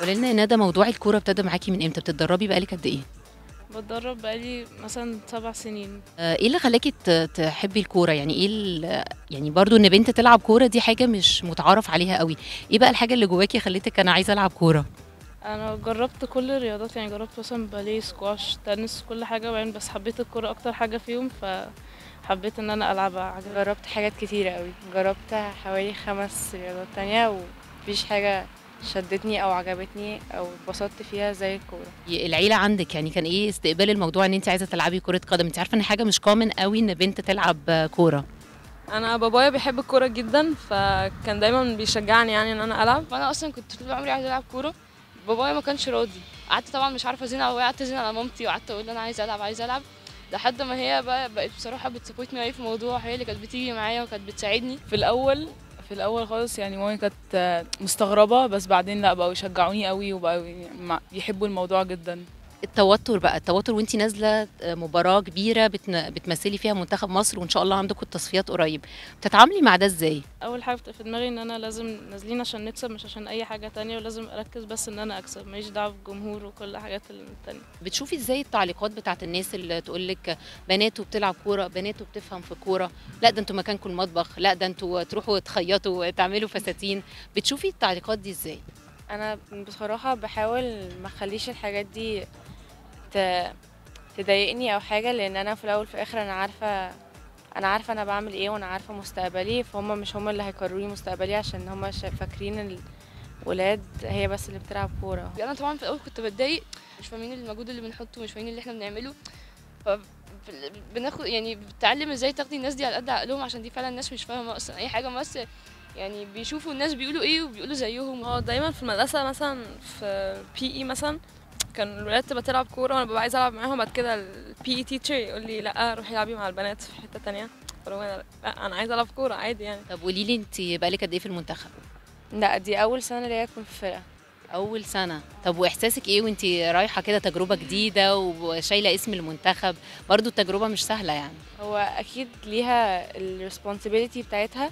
قولي لنا يا ندى موضوع الكوره ابتدى معاكي من امتى بتتدربي بقالك قد ايه بتدرب بقالي مثلا سبع سنين آه، ايه اللي خلاكي ت- تحبي الكوره يعني ايه ال- يعني برضو ان بنت تلعب كوره دي حاجه مش متعارف عليها قوي ايه بقى الحاجه اللي جواكي خلتك انا عايزه العب كوره انا جربت كل الرياضات يعني جربت مثلا باليه سكواش تنس كل حاجه وبعدين بس حبيت الكوره اكتر حاجه فيهم فحبيت ان انا العبها عجبتني جربت حاجات كتيرة قوي جربت حوالي خمس رياضات تانية ومفيش حاجة شدتني او عجبتني او اتبسطت فيها زي الكورة العيله عندك يعني كان ايه استقبال الموضوع ان انت عايزه تلعبي كره قدم انت عارفه ان حاجه مش كومن قوي ان بنت تلعب آه، كوره انا بابايا بيحب الكوره جدا فكان دايما بيشجعني يعني ان انا العب فانا اصلا كنت طول عمري عايزه العب كوره بابايا ما كانش راضي قعدت طبعا مش عارفه ازين او قعدت ازين على مامتي وقعدت اقول انا عايزه العب عايزه العب لحد ما هي بقى بقت بصراحه بتسبورت معايا في الموضوع هي اللي كانت بتيجي معايا وكانت بتساعدني في الاول في الاول خالص يعني مامي كانت آه، مستغربه بس بعدين لا بقوا يشجعوني قوي وبقوا ي- مع- يحبوا الموضوع جدا التوتر بقى التوتر وانت نازله آه، مباراه كبيره بتن- بتمثلي فيها منتخب مصر وان شاء الله عندكم التصفيات قريب بتتعاملي مع ده ازاي اول حاجه بتبقى في دماغي ان انا لازم نازلين عشان نكسب مش عشان اي حاجه تانية ولازم اركز بس ان انا اكسب ماليش دعوه بالجمهور وكل الحاجات التانية بتشوفي ازاي التعليقات بتاعت الناس اللي تقول لك بنات وبتلعب كوره بنات وبتفهم في كوره لا ده انتوا مكانكم المطبخ لا ده انتوا تروحوا تخيطوا تعملوا فساتين بتشوفي التعليقات دي ازاي انا بصراحة بحاول ما اخليش الحاجات دي ت... تضايقني او حاجة لان انا في الاول في الاخر انا عارفة انا عارفة انا بعمل ايه وانا عارفة مستقبلي فهم مش هم اللي هيقرروا لي مستقبلي عشان هم شا- فاكرين الولاد هي بس اللي بتلعب كورة انا طبعا في الاول كنت بتضايق مش فاهمين المجهود اللي بنحطه مش فاهمين اللي احنا بنعمله ف بناخد يعني بتتعلم ازاي تاخدي الناس دي على قد عقلهم عشان دي فعلا الناس مش فاهمه اصلا اي حاجه بس يعني بيشوفوا الناس بيقولوا ايه وبيقولوا زيهم اه دايما في المدرسه مثلا في بي اي مثلا كان الولاد تبقى تلعب كوره وانا ببقى عايزه العب معاهم بعد كده البي اي تيتشر يقول لي لا روحي العبي مع البنات في حته تانية فلو انا لا انا عايزه العب كوره عادي يعني طب قولي لي انت بقالك قد ايه في المنتخب لا دي اول سنة ليا اكون في فرقة اول سنه طب واحساسك ايه وانت رايحه كده تجربه جديده وشايله اسم المنتخب برضو التجربه مش سهله يعني هو اكيد ليها الريسبونسابيلتي بتاعتها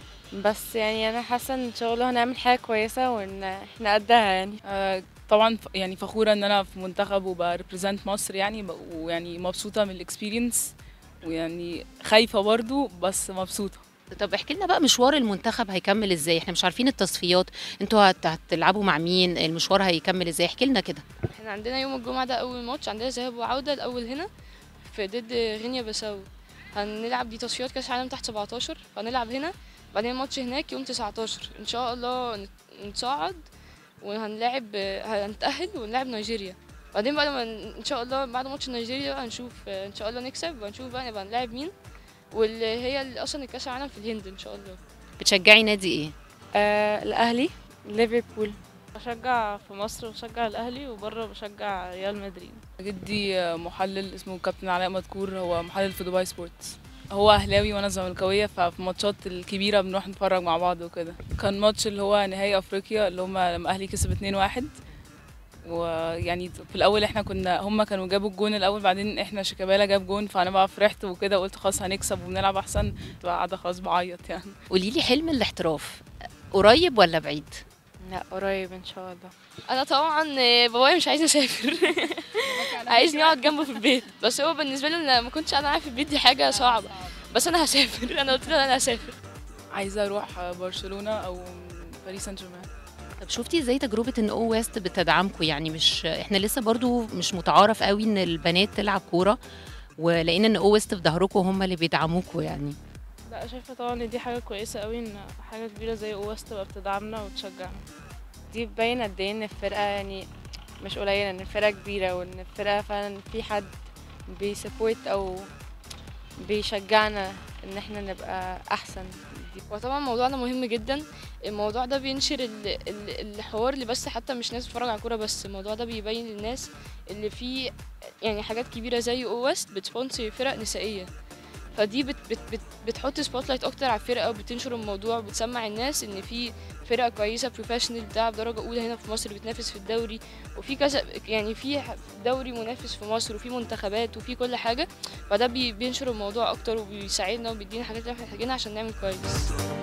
بس يعني انا حاسه ان شاء الله هنعمل حاجه كويسه وان احنا قدها يعني آه، طبعا ف- يعني فخوره ان انا في منتخب وبريبريزنت مصر يعني ب- ويعني مبسوطه من الاكسبيرينس ويعني خايفه برضو بس مبسوطه طب احكي لنا بقى مشوار المنتخب هيكمل ازاي احنا مش عارفين التصفيات انتوا هت- هتلعبوا مع مين المشوار هيكمل ازاي احكي لنا كده احنا عندنا يوم الجمعه ده اول ماتش عندنا ذهاب وعوده الاول هنا في ضد غينيا بيساو هنلعب دي تصفيات كاس عالم تحت 17 هنلعب هنا بعدين ماتش هناك يوم 19 ان شاء الله نت- نتصعد وهنلاعب هنتأهل ونلعب نيجيريا بعدين بعد ما ن- ان شاء الله بعد ماتش نيجيريا بقى هنشوف آه، ان شاء الله نكسب وهنشوف بقى نبقى نلعب مين واللي هي اللي اصلا الكاس العالم في الهند ان شاء الله بتشجعي نادي ايه آه الاهلي ليفربول بشجع في مصر بشجع الاهلي وبره بشجع ريال مدريد جدي آه، محلل اسمه كابتن علاء مذكور هو محلل في دبي سبورتس هو اهلاوي وانا زملكاويه ففي الماتشات الكبيره بنروح نتفرج مع بعض وكده كان ماتش اللي هو نهائي افريقيا اللي هم لما اهلي كسب 2-1 ويعني في الاول احنا كنا هم كانوا جابوا الجون الاول بعدين احنا شيكابالا جاب جون فانا بقى فرحت وكده قلت خلاص هنكسب وبنلعب احسن بقى قاعده خلاص بعيط يعني قولي لي حلم الاحتراف قريب ولا بعيد لا قريب ان شاء الله انا طبعا آه، بابايا مش عايز اسافر عايزني اقعد جنبه في البيت بس هو بالنسبه له إن ما كنتش انا قاعد في البيت دي حاجه صعبه بس انا هسافر انا قلت له انا هسافر عايزه اروح برشلونه او باريس سان جيرمان طب شفتي ازاي تجربه ان او ويست بتدعمكم يعني مش احنا لسه برضو مش متعارف قوي ان البنات تلعب كوره ولقينا ان او ويست في ظهركم هم اللي بيدعموكم يعني لا شايفه طبعا ان دي حاجه كويسه قوي ان حاجه كبيره زي اوس تبقى بتدعمنا وتشجعنا دي باين قد ايه ان الفرقه يعني مش قليله ان الفرقه كبيره وان الفرقه فعلا في حد بيسبورت او بيشجعنا ان احنا نبقى احسن دي وطبعا موضوعنا مهم جدا الموضوع ده بينشر ال- ال- الحوار اللي بس حتى مش ناس بتتفرج على كوره بس الموضوع ده بيبين للناس اللي فيه يعني حاجات كبيره زي او ويست بتسبونسر فرق نسائيه فدي بت بت بت بتحط سبوت لايت اكتر على الفرقه وبتنشر الموضوع وبتسمع الناس ان في فرقه كويسه بروفيشنال بتلعب درجه اولى هنا في مصر بتنافس في الدوري وفي كذا يعني في ح- دوري منافس في مصر وفي منتخبات وفي كل حاجه فده بي- بينشر الموضوع اكتر وبيساعدنا وبيدينا حاجات اللي احنا محتاجينها عشان نعمل كويس